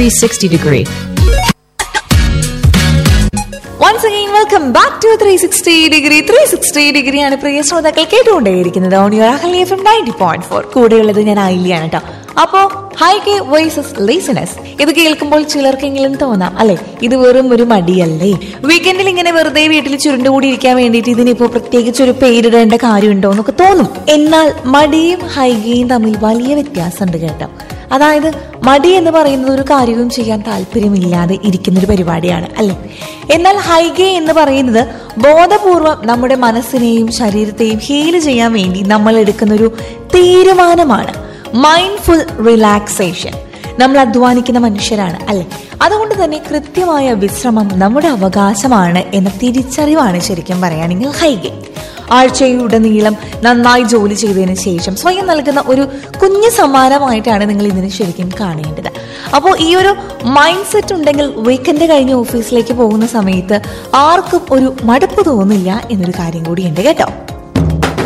360 degree. Once again welcome back to three sixty degree three sixty degree ആണ് പ്രിയ ശ്രോതാക്കൾ കേട്ടുകൊണ്ടേയിരിക്കുന്നത് on your Ahalia F M ninety point four കൂടെയുള്ളത് ഞാൻ ഐലിയാണ് കേട്ടോ അപ്പോ ഹൈ കെ വോയിസസ് ലേസിനെസ് ഇത് കേൾക്കുമ്പോൾ ചിലർക്കെങ്കിലും തോന്നാം അല്ലെ ഇത് വെറും ഒരു മടിയല്ലേ വീക്കെൻഡിൽ ഇങ്ങനെ വെറുതെ വീട്ടിൽ ചുരുണ്ടുകൂടിയിരിക്കാൻ വേണ്ടിയിട്ട് ഇതിനിപ്പോ പ്രത്യേകിച്ച് ഒരു പേരിടേണ്ട കാര്യമുണ്ടോ എന്നൊക്കെ തോന്നും എന്നാൽ മടിയും ഹൈകയും തമ്മിൽ വലിയ വ്യത്യാസമുണ്ട് കേട്ടോ അതായത് മടി എന്ന് പറയുന്നത് ഒരു കാര്യവും ചെയ്യാൻ താല്പര്യമില്ലാതെ ഇരിക്കുന്ന ഒരു പരിപാടിയാണ് അല്ലെ എന്നാൽ ഹൈഗേ എന്ന് പറയുന്നത് ബോധപൂർവം നമ്മുടെ മനസ്സിനെയും ശരീരത്തെയും ഹീല് ചെയ്യാൻ വേണ്ടി നമ്മൾ എടുക്കുന്ന ഒരു തീരുമാനമാണ് മൈൻഡ്ഫുൾ റിലാക്സേഷൻ നമ്മൾ അധ്വാനിക്കുന്ന മനുഷ്യരാണ് അല്ലെ അതുകൊണ്ട് തന്നെ കൃത്യമായ വിശ്രമം നമ്മുടെ അവകാശമാണ് എന്ന തിരിച്ചറിവാണ് ശരിക്കും പറയുകയാണെങ്കിൽ ഹൈഗേ ആഴ്ചയുടനീളം നന്നായി ജോലി ചെയ്തതിന് ശേഷം സ്വയം നൽകുന്ന ഒരു കുഞ്ഞു സമ്മാനമായിട്ടാണ് നിങ്ങൾ ഇതിന് ശരിക്കും കാണേണ്ടത് അപ്പോൾ ഈ ഒരു മൈൻഡ് സെറ്റ് ഉണ്ടെങ്കിൽ വീക്കെൻഡ് കഴിഞ്ഞ് ഓഫീസിലേക്ക് പോകുന്ന സമയത്ത് ആർക്കും ഒരു മടുപ്പ് തോന്നില്ല എന്നൊരു കാര്യം കൂടിയുണ്ട് കേട്ടോ